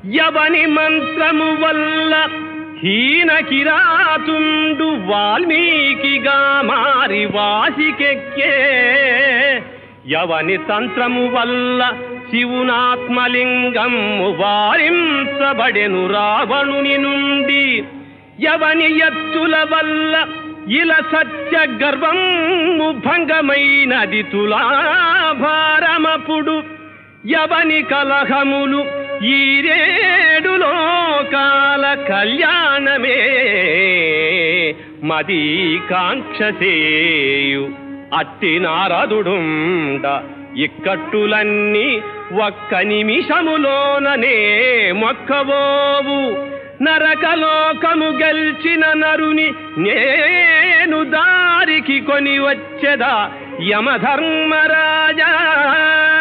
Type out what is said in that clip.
యవని మంత్రము వల్ల హీన కిరాతుండు వాల్మీకిగా మారి వాసికెక్కే యవని తంత్రము వల్ల శివునాత్మలింగము వారించబడెను రావణుని నుండి యవని ఎత్తుల వల్ల ఇల సత్య గర్వము భంగమైనది తులాభారమపుడు యవని కలహములు ఈ రేడు లోకాల కళ్యాణమే మదీ కాంక్షసేయు అట్టి నారదుడుండ ఇక్కట్టులన్నీ ఒక్క నిమిషములోననే మొక్కబోవు నరకలోకము గెల్చిన నరుని నేను దారికి కొని వచ్చెదా యమధర్మరాజా